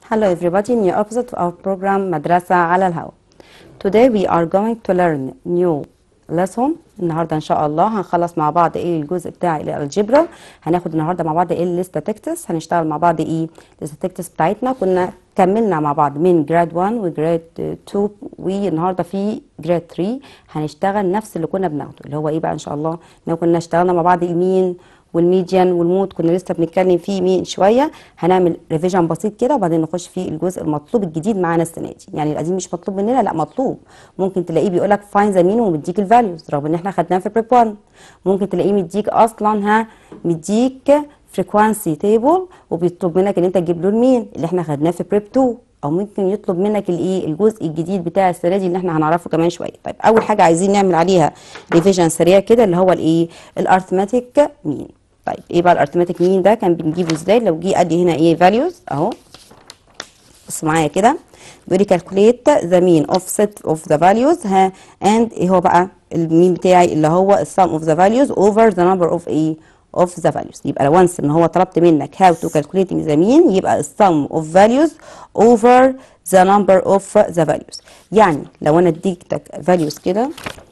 Hello everybody, new episode of our program مدرسة على الهواء. Today we are going to learn new lesson. النهارده ان شاء الله هنخلص مع بعض ايه الجزء بتاع الجبرا هناخد النهارده مع بعض ايه الليستاتكتس هنشتغل مع بعض ايه الليستاتكتس بتاعتنا كنا كملنا مع بعض من جراد 1 وجراد 2 والنهارده في جراد 3 هنشتغل نفس اللي كنا بناخده اللي هو ايه بقى ان شاء الله إن كنا اشتغلنا مع بعض المين والميديان والمود كنا لسه بنتكلم فيه من شويه هنعمل ريفيجن بسيط كده وبعدين نخش في الجزء المطلوب الجديد معانا السنه دي يعني القديم مش مطلوب مننا لا مطلوب ممكن تلاقيه بيقول لك فاين ذا مين ومديك الفاليوز رغم ان احنا خدناه في بريب 1 ممكن تلاقيه مديك اصلا ها مديك فريكوانسي تيبل وبيطلب منك ان انت تجيب له المين اللي احنا خدناه في بريب 2 او ممكن يطلب منك الايه الجزء الجديد بتاع السنه دي اللي احنا هنعرفه كمان شويه طيب اول حاجه عايزين نعمل عليها ريفيجن سريع كده اللي هو الايه الارثماتيك مين طيب ايه بقى الارثماتيك مين ده كان بنجيبه ازاي لو جه ادي هنا ايه فاليوز اهو بص معايا كده بيقول لي calculate the mean of set of the values ها and ايه هو بقى المين بتاعي اللي هو sum of the values over the number of ايه of the values يبقى لو once ان هو طلبت منك how to calculating the mean يبقى sum of values over the number of the values يعني لو انا اديتك values كده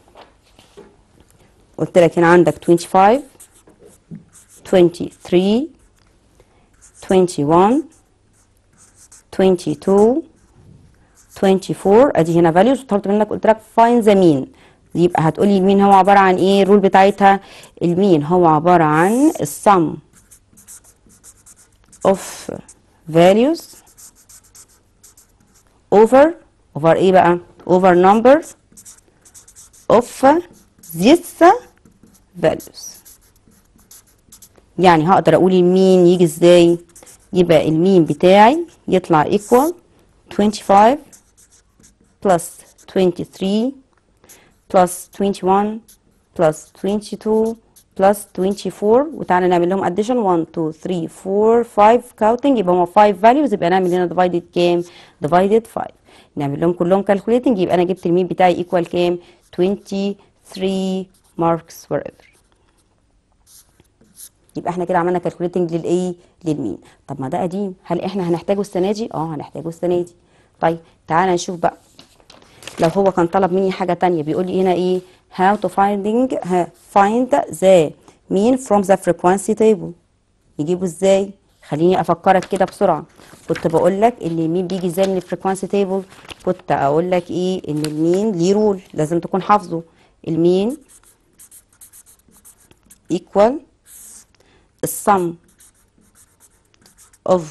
قلت لك هنا عندك 25 23 21 22 24 ادي هنا values وطلبت منك قلت لك find the mean يبقى هتقولي المين هو عباره عن ايه الرول بتاعتها المين هو عباره عن السم of values over over ايه بقى over number of these values يعني هقدر اقول المين يجي ازاي يبقى المين بتاعي يطلع equal 25 plus 23 plus 21 plus 22 plus 24 وتعالى نعمل لهم addition 1 2 3 4 5 counting يبقى هما 5 values يبقى نعمل هنا divided كام divided 5 نعمل لهم كلهم calculating يبقى انا جبت المين بتاعي equal كام 23 marks wherever يبقى احنا كده عملنا كالكوليتنج للايه للمين طب ما ده قديم هل احنا هنحتاجه السنه دي اه هنحتاجه السنه دي طيب تعالى نشوف بقى لو هو كان طلب مني حاجه تانية بيقول لي هنا ايه how to finding ها find the mean from the frequency table يجيبه ازاي خليني افكرك كده بسرعه كنت بقول لك ان المين بيجي ازاي من الفريكوانسي تيبل كنت اقول لك ايه ان المين ليه رول لازم تكون حافظه المين equal السم of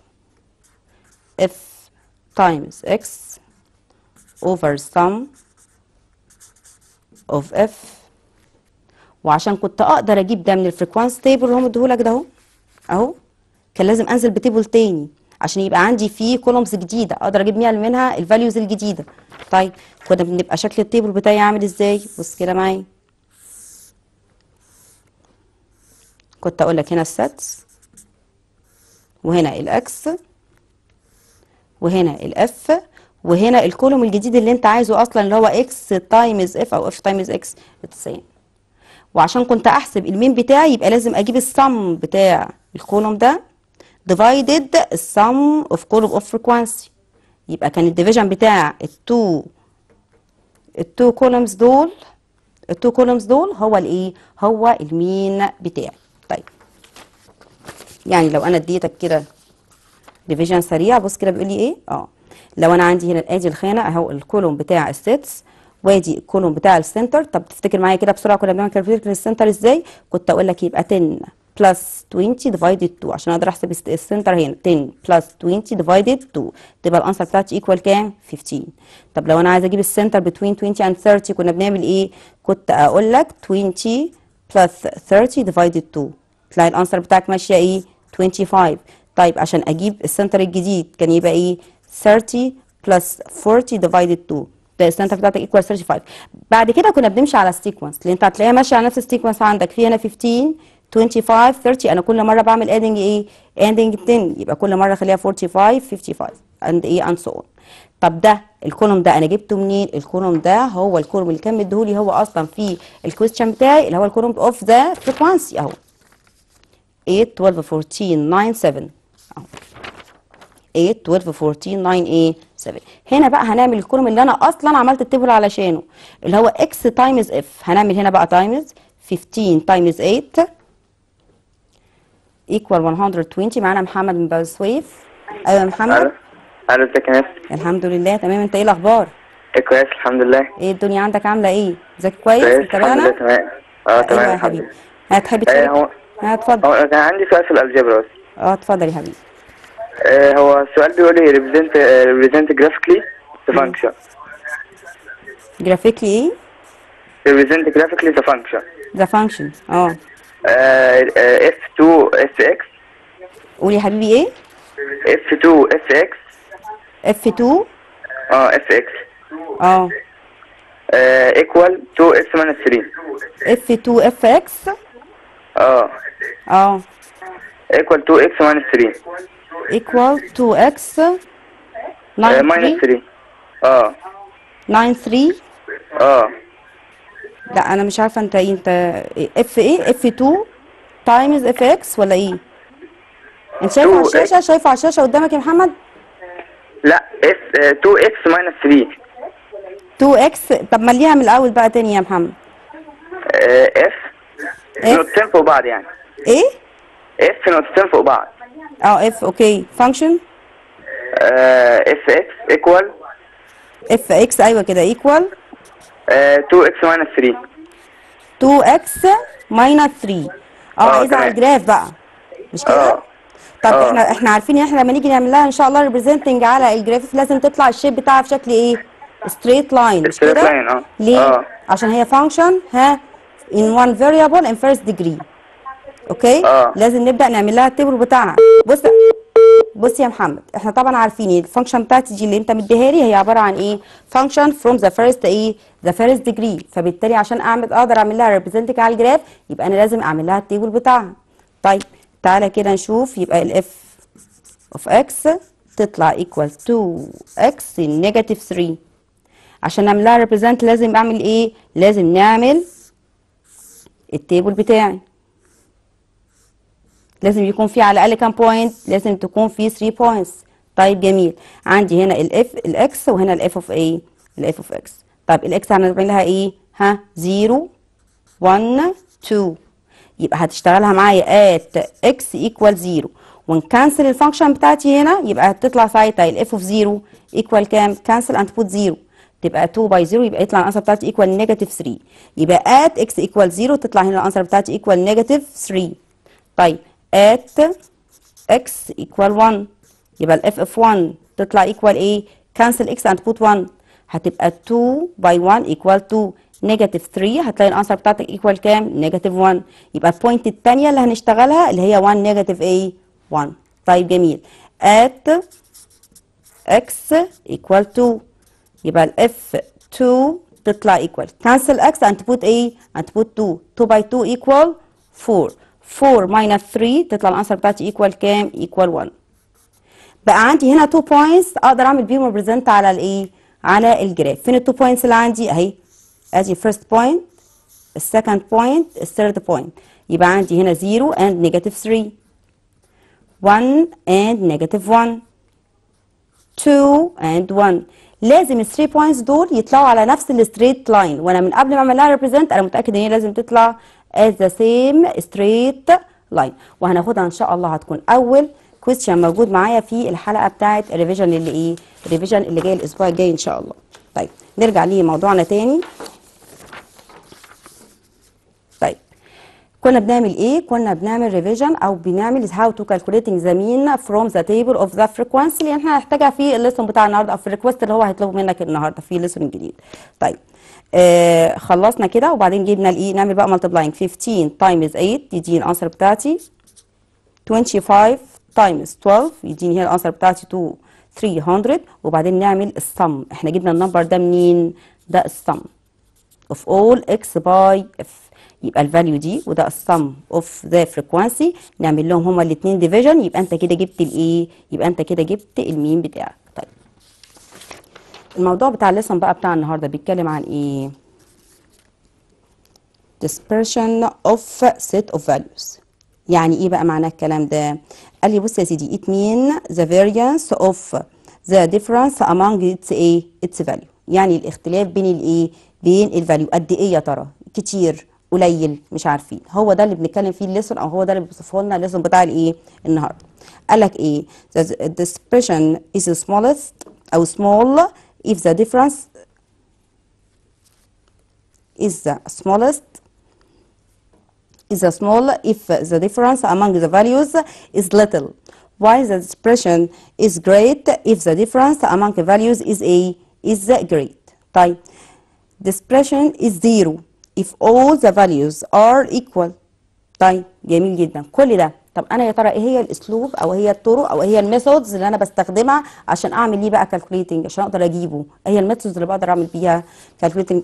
f times x over sum of f وعشان كنت اقدر اجيب ده من الفريكوانس تيبل اللي هو مديهولك ده اهو اهو كان لازم انزل بتيبل تاني عشان يبقى عندي فيه كولومز جديده اقدر اجيب منها الفاليوز الجديده طيب كنا بنبقى شكل التيبل بتاعي عامل ازاي بص كده معايا كنت اقول لك هنا الساتس وهنا الاكس وهنا الاف وهنا الكولوم الجديد اللي انت عايزه اصلا اللي هو اكس تايمز اف او اف تايمز اكس 90 وعشان كنت احسب المين بتاعي يبقى لازم اجيب السم بتاع الكولوم ده ديفايدد السم اوف كولوم اوف فريكوانسي يبقى كان الديفيجن بتاع التو التو كولومز دول التو كولومز دول هو الايه هو المين بتاعي طيب يعني لو انا اديتك كده ديفيجن سريع بص كده بيقول لي ايه اه لو انا عندي هنا ادي الخانه اهو الكولوم بتاع السيتس وادي الكولوم بتاع السنتر طب تفتكر معايا كده بسرعه كنا بنعمل كالكوليتر للسنتر ازاي كنت اقول لك يبقى 10 بلس 20 ديفايدد 2 عشان اقدر احسب السنتر هنا 10 بلس 20 ديفايدد 2 تبقى الانسر بتاعتي ايكوال كام 15 طب لو انا عايزه اجيب السنتر بين 20 and 30 كنا بنعمل ايه كنت اقول لك 20 بلس 30 ديفايدد 2 تلاقي الانسر بتاعك ماشيه ايه 25 طيب عشان اجيب السنتر الجديد كان يبقى ايه 30 بلس 40 ديفايدد 2 ده السنتر بتاعتك ايكوال 35 بعد كده كنا بنمشي على السيكونس اللي انت هتلاقيها ماشيه على نفس السيكونس عندك في هنا 15 25 30 انا كل مره بعمل ادنج ايه ادنج 10 يبقى كل مره اخليها 45 55 اند ايه اند سو اون طب ده الكولوم ده انا جبته منين الكولوم ده هو الكولوم اللي كان مديهولي هو اصلا في الكويستشن بتاعي اللي هو الكولوم اوف ذا فريكوانسي اهو 8 12 14 9 7 اهو 8 12 14 9 ايه 7 هنا بقى هنعمل الكولوم اللي انا اصلا عملت التيبل علشانه اللي هو x تايمز f هنعمل هنا بقى تايمز 15 تايمز 8 equal 120 معانا محمد من بني سويف ايوه يا محمد الو الو ازيك يا ناس الحمد لله تمام انت ايه الاخبار إيه كويس الحمد لله ايه الدنيا عندك عامله ايه ذاكر كويس كويس الحمد لله متابعنا تمام اه تمام ايوه يا الحمد حبيبي لله هتحب آه، تشارك هو ها اتفضل هو كان عندي سؤال في الالجبرا بس اه اتفضل يا حبيبي آه، هو السؤال بيقول لي represent آه، represent graphically the function جرافيكلي ايه represent graphically the function ذا فانكشن اه آه، آه، f2 fx قول يا حبيبي ايه f2 fx F2 اه fx اه آه، equal 2x minus 3 F2 FX اه اه equal 2x minus 3 equal 2x آه، 9 minus 3 3 اه 9 3 اه لا انا مش عارفه انت ايه انت اف ايه F2 تايمز اف اكس ولا ايه انت شايفه على 2X. الشاشه شايفه على الشاشه قدامك يا محمد لا f آه، 2x minus 3 2x طب مليها من الاول بقى تاني يا محمد آه، f F. نقطتين فوق بعض يعني ايه f نقطتين فوق بعض اه اف اوكي فانكشن آه، fx equal اف اكس ايوه كده ايكوال آه، 2x minus 3 2x ماينس 3 اه آه، عايزه على تمام. الجراف بقى مش كده اه طب آه. احنا احنا عارفين ان احنا لما نيجي نعمل لها ان شاء الله ريبريزنتنج على الجرافيك لازم تطلع الشيب بتاعها في شكل ايه ستريت لاين مش Straight كده line، اه. ليه اه. عشان هي فانكشن ها in one variable in first degree اوكي اه. لازم نبدا نعمل لها التيبل بتاعها بص بص يا محمد احنا طبعا عارفين الفانكشن بتاعتي دي اللي انت مديها لي هي عباره عن ايه فانكشن فروم ذا فيرست ايه ذا فيرست ديجري فبالتالي عشان اعمل اقدر اعمل لها ريبريزنتنج على الجراف يبقى انا لازم اعمل لها التيبل بتاعها طيب تعالى كده نشوف يبقى الاف of x تطلع equal to x negative 3 عشان نعمل لها represent لازم اعمل ايه لازم نعمل التيبل بتاعي لازم يكون في على الاقل كام بوينت لازم تكون في 3 بوينتس طيب جميل عندي هنا الاف الاكس وهنا الاف اوف ايه الاف اوف اكس طيب الاكس هنعمل لها ايه ها 0 1 2 يبقى هتشتغلها معايا at x equal 0 ونكنسل الفانكشن بتاعتي هنا يبقى هتطلع ساعتها الاف اوف 0 equal كام كانسل اند بوت 0 تبقى 2 باي 0 يبقى يطلع الانسر بتاعتي equal نيجاتيف 3 يبقى at x equal 0 تطلع هنا الانسر بتاعتي equal نيجاتيف 3 طيب at x equal 1 يبقى الاف اف 1 تطلع equal ايه كانسل x اند بوت 1 هتبقى 2 باي 1 equal 2 نيجاتيف 3 هتلاقي الانسر بتاعتك ايكوال كام نيجاتيف 1 يبقى البوينت الثانيه اللي هنشتغلها اللي هي 1 نيجاتيف ايه 1 طيب جميل at x equal 2 يبقى الاف 2 تطلع equal cancel x and put ايه and put 2 2 by 2 equal 4 4 minus 3 تطلع الانسر بتاعتي equal كام equal 1 بقى عندي هنا 2 points اقدر اعمل بيهم ريبريزنت على الايه على الجراف فين ال 2 points اللي عندي اهي ادي first point السكند point الثيرد point يبقى عندي هنا 0 and negative 3 1 and negative 1 2 and 1 لازم ال 3 points دول يطلعوا على نفس الستريت لاين وانا من قبل ما اعمل لها ريبريزنت انا متاكد ان هي لازم تطلع as the same straight line وهناخدها ان شاء الله هتكون اول كويستشن موجود معايا في الحلقه بتاعه الريفيجن اللي ايه الريفيجن اللي جاي الاسبوع الجاي ان شاء الله طيب نرجع لموضوعنا تاني طيب كنا بنعمل ايه كنا بنعمل ريفيجن او بنعمل how to calculating the mean from the table of the frequency اللي احنا هنحتاجها في الليسون بتاع النهارده او في الريكوست اللي هو هيطلبه منك النهارده في ليسون جديد طيب آه خلصنا كده وبعدين جبنا الايه نعمل بقى multiplying 15 times 8 يديني الانسر بتاعتي 25 times 12 يديني هي الانسر بتاعتي 2 300 وبعدين نعمل السم احنا جبنا النمبر ده منين ده السم of all x by f يبقى الفاليو دي وده السم اوف ذا فريكوانسي نعمل لهم هما الاثنين ديفيجن يبقى انت كده جبت الايه يبقى انت كده جبت المين بتاعك طيب الموضوع بتاع الليسون بقى بتاع النهارده بيتكلم عن ايه dispersion of set of values يعني ايه بقى معنى الكلام ده قال لي بص يا سيدي it mean the variance of the difference among its ايه its value يعني الاختلاف بين الايه بين الفاليو قد ايه يا ترى كتير قليل مش عارفين هو ده اللي بنتكلم فيه الليسون او هو ده اللي بيوصفه لنا الليسون بتاع الايه النهارده قال لك ايه the, the expression is smallest او small if the difference is the smallest is a small if the difference among the values is little while the expression is great if the difference among the values is a is great طيب the expression is zero if all the values are equal طيب جميل جدا كل ده طب انا يا ترى ايه هي الاسلوب او هي الطرق او هي الميثودز اللي انا بستخدمها عشان اعمل ليه بقى كالكوليتنج عشان اقدر اجيبه ايه هي الميثودز اللي بقدر اعمل بيها كالكوليتنج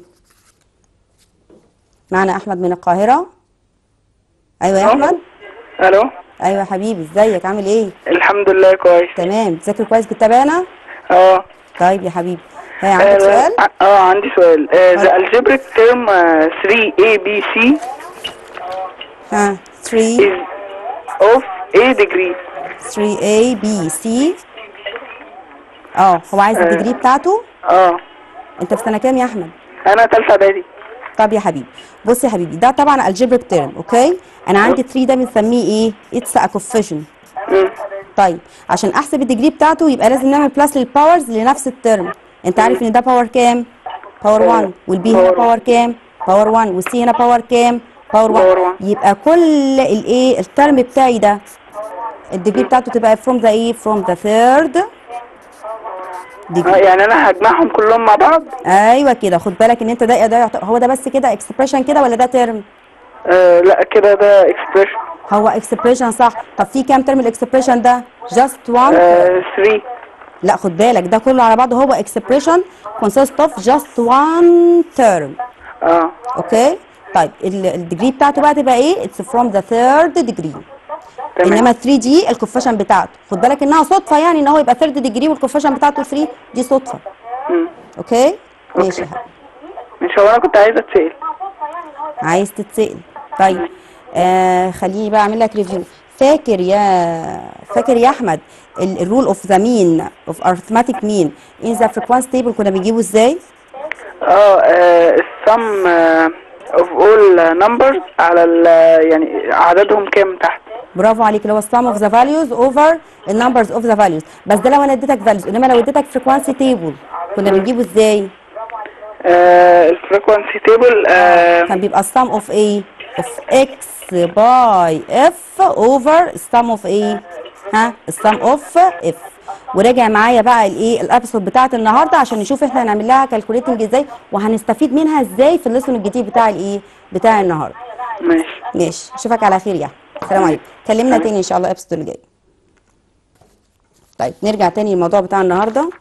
معنا احمد من القاهره ايوه يا احمد الو ايوه يا حبيبي ازيك عامل ايه الحمد لله كويس تمام بتذاكر كويس بتتابعنا اه طيب يا حبيبي ها عندك آه، سؤال اه عندي سؤال آه، the اتفضل. algebraic term آه، 3abc ها 3 is of a degree 3A B C اه هو عايز الديجري بتاعته اه انت في سنه كام يا احمد انا تالتة اعدادي طب يا حبيبي بص يا حبيبي ده طبعا الجبريك تيرم اوكي انا عندي 3 ده بنسميه ايه اتس ا كوفيشن مم. طيب عشان احسب الديجري بتاعته يبقى لازم نعمل بلس للباورز لنفس الترم انت عارف ان ده باور كام باور 1 والبي هنا باور باور كام باور 1 والسي هنا باور كام باور باور 1 1. يبقى كل الايه الترم بتاعي ده الديجري بتاعته تبقى from the ايه from the third آه، degree يعني انا هجمعهم كلهم مع بعض ايوه كده خد بالك ان انت ده ده يعتبر- هو ده بس كده اكسبريشن كده ولا ده ترم آه لا كده ده expression هو اكسبريشن صح طب في كام ترم الاكسبريشن ده جاست وان آه 3 لا خد بالك ده كله على بعضه هو expression consist of just one term اه اوكي طيب ال- الديجري بتاعته بقى تبقى ايه it's from the third degree تمام انما 3 دي الكوفيشن بتاعته خد بالك انها صدفه يعني ان هو يبقى third degree والكوفيشن بتاعته 3 دي صدفه مم. اوكي ماشي يا أوكي. حبيبي مش هو انا كنت عايزه اتسال عايز تتسأل طيب آه خليني بقى اعمل لك ريفيو فاكر يا فاكر يا احمد الرول اوف ذا مين اوف arithmetic مين ان ذا frequency table كنا بنجيبه ازاي اه السم اوف اول نمبرز على ال يعني عددهم كام تحت برافو عليك اللي هو sum of the values over the numbers of the values بس ده لو انا اديتك values انما لو اديتك frequency table كنا بنجيبه ازاي الفريكونسي تيبل كان بيبقى sum of ايه of x by f over sum of ايه ها sum of f وراجع معايا بقى الايه الابسط بتاعت النهارده عشان نشوف احنا هنعمل لها كالكوليتنج ازاي وهنستفيد منها ازاي في الليسون الجديد بتاع الايه بتاع النهارده ماشي ماشي اشوفك على خير يا أحمد. السلام عليكم كلمنا تاني ان شاء الله الابسط اللي جاي طيب نرجع تاني للموضوع بتاع النهارده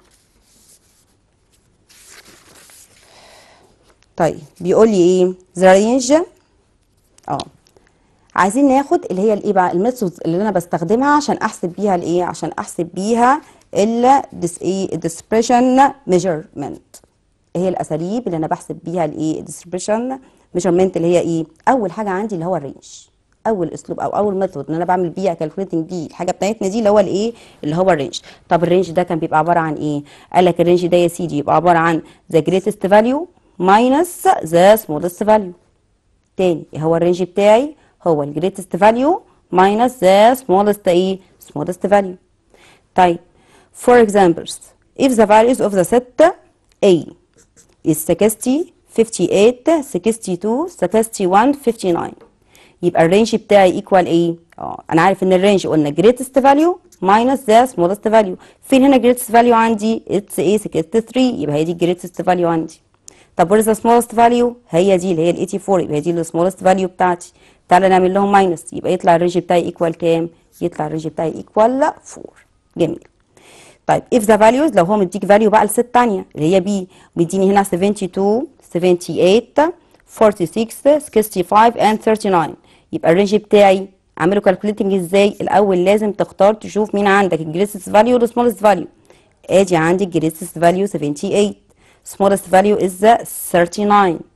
طيب بيقول لي ايه ذا رينج اه عايزين ناخد اللي هي الايه بقى الميثودز اللي انا بستخدمها عشان احسب بيها الايه عشان احسب بيها ال ديس ايه الديسبريشن ميجرمنت هي الاساليب اللي انا بحسب بيها الايه الديسبريشن ميجرمنت اللي هي ايه اول حاجه عندي اللي هو الرينج اول اسلوب او اول ميثود ان انا بعمل بيها كالكوليتنج بيه الحاجه بتاعتنا دي اللي هو الايه اللي هو الرينج طب الرينج ده كان بيبقى عباره عن ايه قال لك الرينج ده يا سيدي يبقى عباره عن ذا جريتست فاليو ماينس ذا سمولست فاليو تاني هو الرينج بتاعي هو الجريتست فاليو ماينس ذا سمولست ايه سمولست فاليو طيب for examples if the values of the set A is 60 58 62 61 59 يبقى الرينج بتاعي equal ايه اه انا عارف ان الرينج قلنا greatest value minus the smallest value فين هنا greatest value عندي it's a 63 يبقى هي دي greatest value عندي طب what is the smallest value هي دي اللي هي ال 84 يبقى هي دي ال smallest value بتاعتي تعالى نعمل لهم ماينس يبقى يطلع الرينج بتاعي equal كام يطلع الرينج بتاعي equal 4 جميل طيب if the values لو هو مديك value بقى لست تانية اللي هي بي مديني هنا 72 78 46 65 and 39 يبقى الرينج بتاعي اعمله calculating ازاي الاول لازم تختار تشوف مين عندك الجريتست فاليو والسمولست فاليو ادي عندي الجريتست فاليو 78 smallest value is 39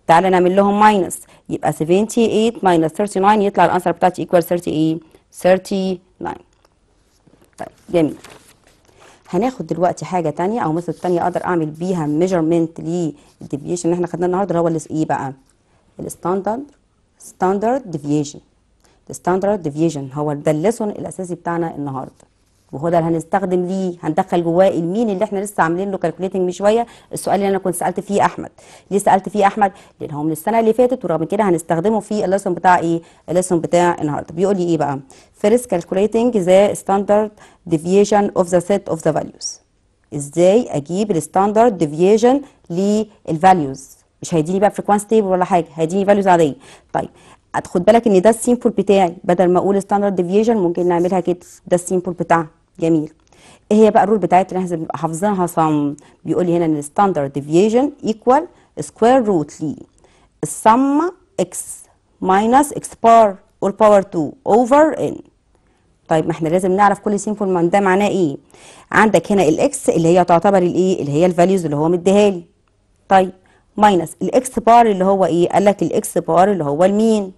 تعالى نعمل لهم ماينس يبقى 78 ماينس 39 يطلع الانسر بتاعتي ايكوال 38 39 طيب جميل هناخد دلوقتي حاجه تانية او ميثود تانية اقدر اعمل بيها ميجرمنت للديفيشن اللي احنا خدناه النهارده اللي هو الاس- ايه بقى الستاندرد ستاندرد ديفيشن الستاندرد ديفيشن هو ده الليسون الاساسي بتاعنا النهارده وهو ده اللي هنستخدم ليه هندخل جواه المين اللي احنا لسه عاملين له كالكوليتنج من شويه السؤال اللي انا كنت سالت فيه احمد ليه سالت فيه احمد لان هو من السنه اللي فاتت ورغم كده هنستخدمه في الليسون بتاع ايه الليسون بتاع النهارده بيقول لي ايه بقى first calculating the standard deviation of the set of the values ازاي اجيب الستاندرد ديفيشن للفاليوز مش هيديني بقى فريكوانس تيبل ولا حاجه هيديني فاليوز عاديه طيب خد بالك ان ده السيمبل بتاعي بدل ما اقول ستاندرد ديفيشن ممكن نعملها كده ده السيمبل بتاعها جميل ايه هي بقى الرول بتاعتنا احنا بنبقى حافظينها صم بيقول لي هنا ان الستاندرد ديفيشن ايكوال سكوير روت لي السم اكس ماينس اكس بار اول باور 2 اوفر ان طيب ما احنا لازم نعرف كل سيمبل من ده معناه ايه عندك هنا الاكس اللي هي تعتبر الايه اللي هي الفاليوز اللي هو مديها لي طيب ماينس الاكس بار اللي هو ايه قال لك الاكس بار اللي هو المين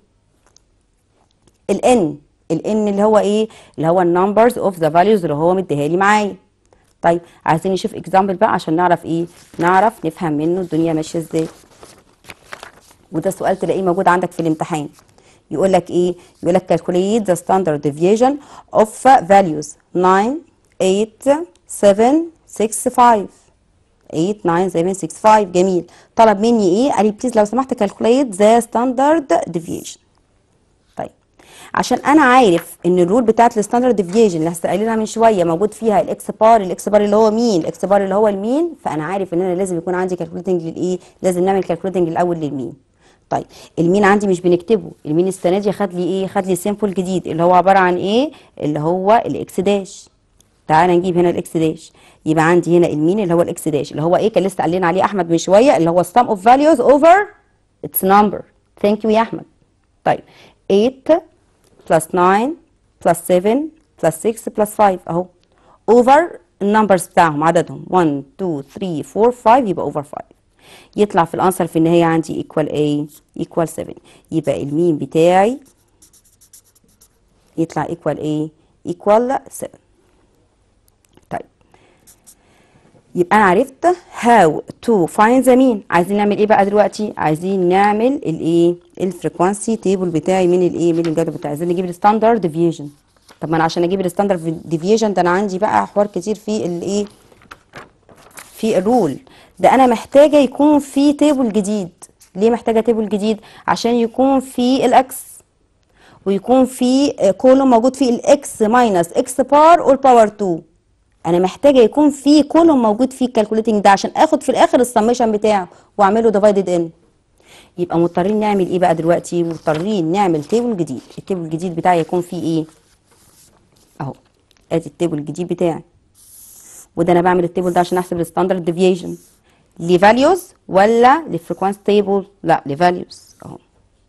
الان الان اللي هو ايه اللي هو النمبرز اوف ذا فاليوز اللي هو مديها لي معايا طيب عايزين نشوف اكزامبل بقى عشان نعرف ايه نعرف نفهم منه الدنيا ماشيه ازاي وده سؤال تلاقيه موجود عندك في الامتحان يقول لك ايه يقول لك calculate the standard deviation of values 9 8 7 6 5 8 9 7 6 5 جميل طلب مني ايه قال لي بليز لو سمحت calculate the standard deviation طيب عشان انا عارف ان الرول بتاعت الستاندرد ديفيشن اللي لسه قايلينها من شويه موجود فيها الاكس بار الاكس بار اللي هو مين الاكس بار اللي هو المين فانا عارف ان انا لازم يكون عندي كالكوليتنج للايه لازم نعمل كالكوليتنج الاول للمين طيب المين عندي مش بنكتبه المين السنه دي خد لي ايه خد لي سيمبل جديد اللي هو عباره عن ايه اللي هو الاكس داش تعالى نجيب هنا الاكس داش يبقى عندي هنا المين اللي هو الاكس داش اللي هو ايه كان لسه قايلين عليه احمد من شويه اللي هو sum of values over its number ثانك يو يا احمد طيب 8 plus 9 plus 7 plus 6 plus 5 اهو over النمبرز بتاعهم عددهم 1 2 3 4 5 يبقى over 5 يطلع في الانسر في النهايه عندي equal A equal 7 يبقى المين بتاعي يطلع equal A equal 7 طيب يبقى انا عرفت how to find the mean عايزين نعمل ايه بقى دلوقتي عايزين نعمل الايه الفريكوانسي تيبل بتاعي من الايه من الجدول بتاعي عايزين نجيب الستاندرد ديفيشن طب ما انا عشان اجيب الستاندرد ديفيشن ده انا عندي بقى حوار كتير في الايه في الرول ده انا محتاجه يكون في تيبل جديد ليه محتاجه تيبل جديد عشان يكون في الاكس ويكون في كولوم موجود فيه الاكس ماينس اكس بار اول باور 2 انا محتاجه يكون في كولوم موجود فيه الكالكوليتنج ده عشان اخد في الاخر السميشن بتاعه واعمله ديفايدد ان يبقى مضطرين نعمل ايه بقى دلوقتي مضطرين نعمل تيبل جديد التيبل الجديد بتاعي يكون فيه ايه اهو ادي التيبل الجديد بتاعي وده انا بعمل التيبل ده عشان احسب الستاندرد ديفيشن لفاليوز ولا لفريكوانس تيبل لا لفاليوز اهو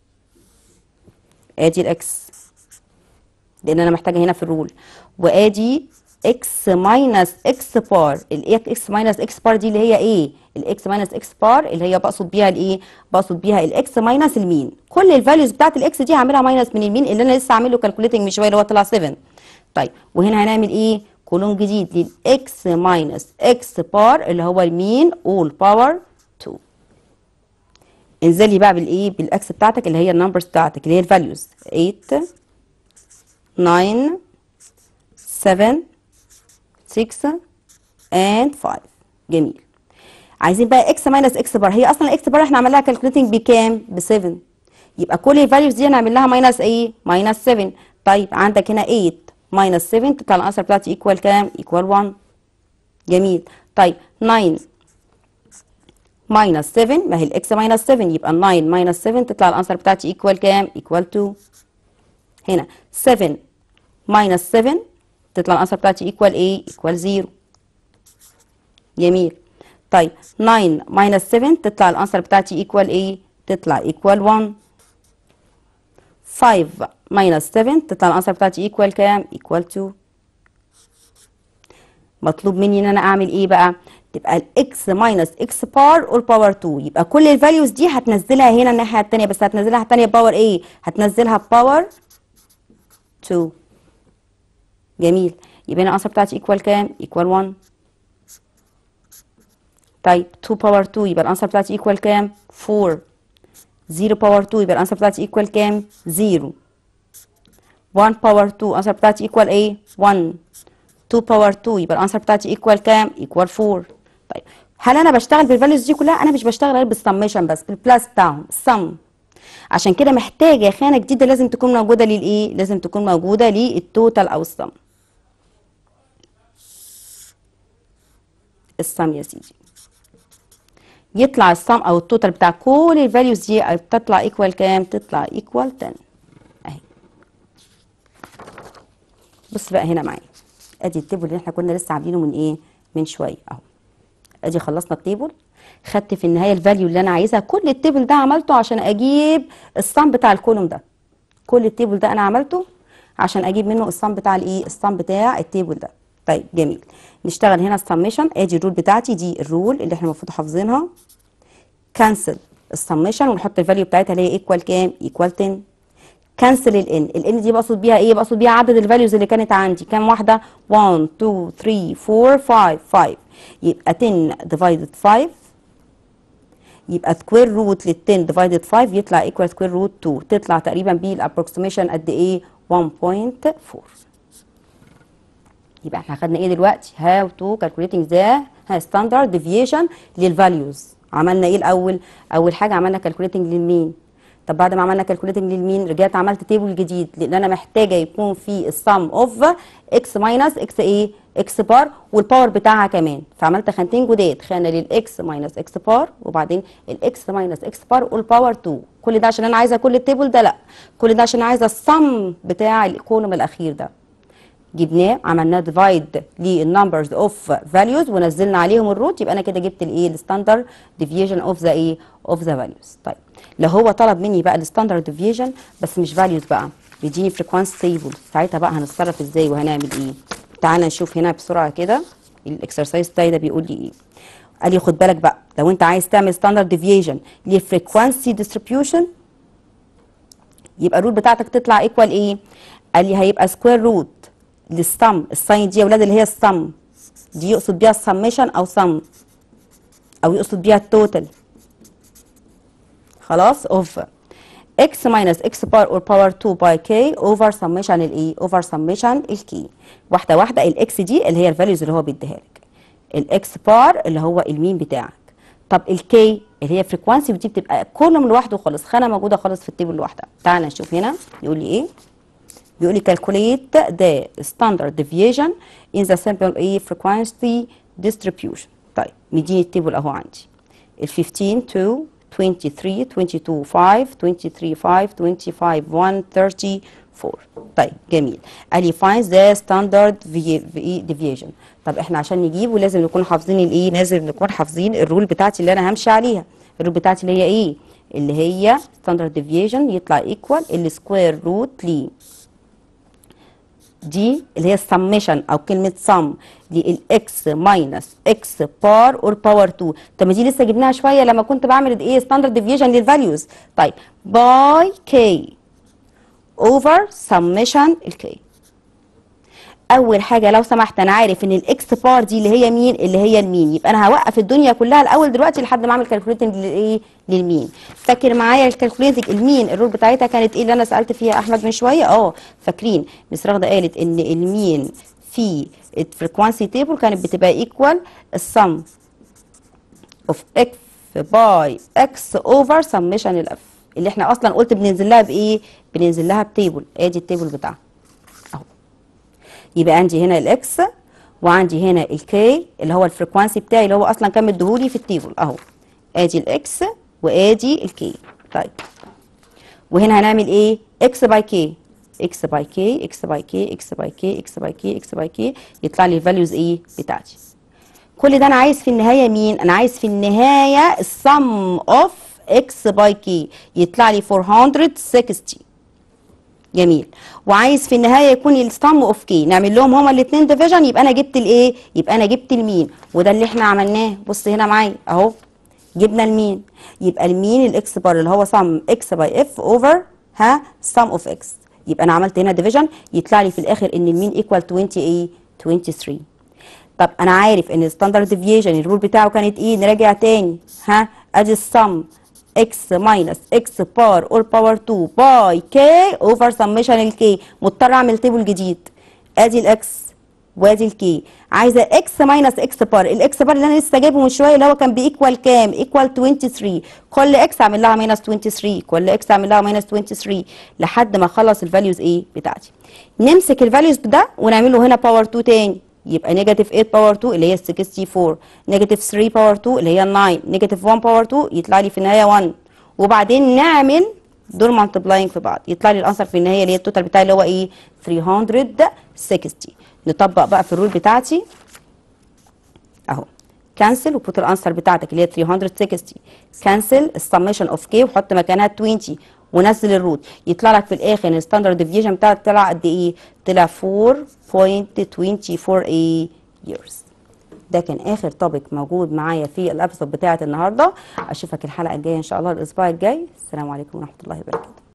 ادي الاكس لان انا محتاجه هنا في الرول وادي اكس ماينس اكس بار الاكس ماينس اكس بار دي اللي هي ايه الاكس ماينس اكس بار اللي هي بقصد بيها الايه بقصد بيها الاكس ماينس المين كل الفاليوز بتاعت الاكس دي هعملها ماينس من المين اللي انا لسه عامل له كالكوليتنج من شويه اللي هو طلع 7 طيب وهنا هنعمل ايه كولوم جديد للاكس ماينس اكس بار اللي هو المين اول باور 2 انزلي بقى بالايه بالاكس بتاعتك اللي هي النمبرز بتاعتك اللي هي الفاليوز 8 9 7 6 and 5 جميل عايزين بقى اكس ماينس اكس بار هي اصلا الاكس بار احنا عملناها كالكوليتنج بكام ب 7 يبقى كل الفاليوز دي هنعمل لها ماينس ايه ماينس 7 طيب عندك هنا 8 ماينس 7 تطلع الانسر بتاعتي ايكوال كام ايكوال 1 جميل طيب 9 ماينس 7 ما هي الاكس ماينس 7 يبقى 9 ماينس 7 تطلع الانسر بتاعتي ايكوال كام ايكوال 2 هنا 7 ماينس 7 تطلع الانسر بتاعتي ايكوال ايه ايكوال 0 جميل طيب 9 ماينس 7 تطلع الانسر بتاعتي ايكوال ايه تطلع ايكوال 1 5 ماينس 7 تطلع الانسر بتاعتي ايكوال كام ايكوال 2 مطلوب مني ان انا اعمل ايه بقى تبقى الاكس ماينس اكس بار اول باور 2 يبقى كل الفاليوز دي هتنزلها هنا الناحيه الثانيه بس هتنزلها الثانيه باور ايه هتنزلها باور 2 جميل يبقى هنا الانسر بتاعتي ايكوال كام ايكوال 1 طيب 2 باور 2 يبقى الانسر بتاعتي ايكوال كام 4 0 باور 2 يبقى الانسر بتاعتي ايكوال كام 0 1 باور 2 الانسر بتاعتي ايكوال ايه 1 2 باور 2 يبقى الانسر بتاعتي ايكوال كام ايكوال 4 طيب هل انا بشتغل بالفاليوز دي كلها انا مش بشتغل غير بالسميشن بس بالبلاس بتاعهم السم عشان كده محتاجه خانه جديده لازم تكون موجوده للايه لازم تكون موجوده للتوتال او السم السم يا سيدي يطلع السم او التوتال بتاع كل الفاليوز دي تطلع ايكوال كام تطلع ايكوال 10 اهي بص بقى هنا معايا ادي التيبل اللي احنا كنا لسه عاملينه من ايه من شويه اهو ادي خلصنا التيبل خدت في النهايه الفاليو اللي انا عايزها كل التيبل ده عملته عشان اجيب الصم بتاع الكولوم ده كل التيبل ده انا عملته عشان اجيب منه الصم بتاع الايه الصم بتاع التيبل ده طيب جميل نشتغل هنا السميشن ادي الرول بتاعتي دي الرول اللي احنا المفروض حافظينها كانسل السميشن ونحط الفاليو بتاعتها اللي هي ايكوال كام ايكوال 10 كانسل الان الان دي بقصد بيها ايه بقصد بيها عدد الفاليوز اللي كانت عندي كام واحده 1 2 3 4 5 5 يبقى 10 ديفايدد 5 يبقى سكوير روت لل 10 ديفايدد 5 يطلع ايكوال سكوير روت 2 تطلع تقريبا بالابروكسيميشن قد ايه 1.4 يبقى احنا خدنا ايه دلوقتي هاو تو كالكوليتنج ذا ستاندرد ديفيشن للفاليوز عملنا ايه الاول اول حاجه عملنا كالكوليتنج للمين طب بعد ما عملنا كالكوليتنج للمين رجعت عملت تيبل جديد لان انا محتاجه يكون في السم اوف اكس ماينس اكس ايه اكس بار والباور بتاعها كمان فعملت خانتين جداد خانه للاكس ماينس اكس بار وبعدين الاكس ماينس اكس بار والباور 2 كل ده عشان انا عايزه كل التيبل ده لا كل ده عشان عايزه السم بتاع الكولوم الاخير ده جبناه عملناه ديفايد للنمبرز اوف فاليوز ونزلنا عليهم الروت يبقى انا كده جبت الايه الستاندرد ديفيشن اوف ذا ايه اوف ذا فاليوز طيب لو هو طلب مني بقى الستاندرد ديفيشن بس مش فاليوز بقى بيديني فريكوانسي تيبل ساعتها بقى هنتصرف ازاي وهنعمل ايه تعالى نشوف هنا بسرعه كده الاكسرسايز بتاعي ده بيقول لي ايه قال لي خد بالك بقى لو انت عايز تعمل ستاندرد ديفيشن لفريكوانسي ديستريبيوشن يبقى الروت بتاعتك تطلع ايكوال ايه قال لي هيبقى سكوير روت للسم الساين دي يا ولاد اللي هي السم دي يقصد بيها السميشن او سم او يقصد بيها التوتال خلاص اوف x minus x bar or power 2 by k over summation الايه over summation الكي واحده واحده الاكس دي اللي هي الفاليوز اللي هو بيديها لك الاكس بار اللي هو المين بتاعك طب الكي اللي هي فريكوانسي ودي بتبقى كولوم لوحده خالص خانه موجوده خالص في التيبل لوحدها تعال نشوف هنا يقول لي ايه بيقول لي calculate the standard deviation in the sample A frequency distribution طيب مديني التيبل اهو عندي ال 15 2 23 22 5 23 5 25 1 34 طيب جميل قال لي find the standard deviation طب احنا عشان نجيبه لازم نكون حافظين الايه لازم نكون حافظين الرول بتاعتي اللي انا همشي عليها الرول بتاعتي اللي هي ايه اللي هي standard deviation يطلع equal السكوير روت ليه دي اللي هي السميشن او كلمه سم دي الاكس ماينس اكس بار اور باور 2 طب ما دي لسه جبناها شويه لما كنت بعمل ايه ستاندرد ديفيجن للفاليوز طيب باي كي اوفر سميشن الكي اول حاجه لو سمحت انا عارف ان الاكس بار دي اللي هي مين اللي هي المين يبقى انا هوقف الدنيا كلها الاول دلوقتي لحد ما اعمل كالكوليتنج للايه للمين فاكر معايا الكالكوليتنج المين الرول بتاعتها كانت ايه اللي انا سالت فيها احمد من شويه اه فاكرين مس رغده قالت ان المين في الفريكوانسي تيبل كانت بتبقى ايكوال السم اوف اكس باي اكس اوفر سميشن الاف اللي احنا اصلا قلت بننزل لها بايه بننزل لها بتيبل ادي التيبل بتاعها اهو يبقى عندي هنا الاكس وعندي هنا الكي اللي هو الفريكوانسي بتاعي اللي هو اصلا كان مديهولي في التيبل اهو ادي الاكس وادي الكي طيب وهنا هنعمل ايه اكس باي كي اكس باي كي اكس باي كي اكس باي كي اكس باي كي اكس باي كي يطلع لي الفاليوز ايه بتاعتي كل ده انا عايز في النهايه مين انا عايز في النهايه السم اوف اكس باي كي يطلع لي 460 جميل وعايز في النهايه يكون السم اوف كي نعمل لهم هما الاثنين ديفيجن يبقى انا جبت الايه يبقى انا جبت المين وده اللي احنا عملناه بص هنا معايا اهو جبنا المين يبقى المين الاكس بار اللي هو سم اكس باي اف اوفر ها سم اوف اكس يبقى انا عملت هنا ديفيجن يطلع لي في الاخر ان المين ايكوال 20 ايه 23 طب انا عارف ان الستاندرد ديفيشن الرول بتاعه كانت ايه نراجع تاني ها ادي السم اكس ماينس اكس بار اور باور 2 باي كي اوفر سميشن الكي مضطر اعمل تيبل جديد ادي الاكس وادي الكي عايزه اكس ماينس اكس بار الاكس بار اللي انا لسه جايبه من شويه اللي هو كان بايكوال كام ايكوال 23 كل اكس اعمل لها ماينس 23 كل اكس اعمل لها ماينس 23 لحد ما اخلص الفاليوز ايه بتاعتي نمسك الفاليوز ده ونعمله هنا باور 2 تاني يبقى نيجاتيف 8 باور 2 اللي هي 64 نيجاتيف 3 باور 2 اللي هي 9 نيجاتيف 1 باور 2 يطلع لي في النهايه 1 وبعدين نعمل دول مالتبلاينج في بعض يطلع لي الانسر في النهايه اللي هي التوتال بتاعي اللي هو ايه 360 نطبق بقى في الرول بتاعتي اهو كانسل وبوت الانسر بتاعتك اللي هي 360 كانسل السميشن اوف كي وحط مكانها 20 ونزل الروت يطلع لك في الاخر ان الستاندرد ديفيجن بتاعك طلع قد ايه؟ طلع 4.24 ايه years ده كان اخر توبيك موجود معايا في الابسط بتاعه النهارده اشوفك الحلقه الجايه ان شاء الله الاسبوع الجاي السلام عليكم ورحمه الله وبركاته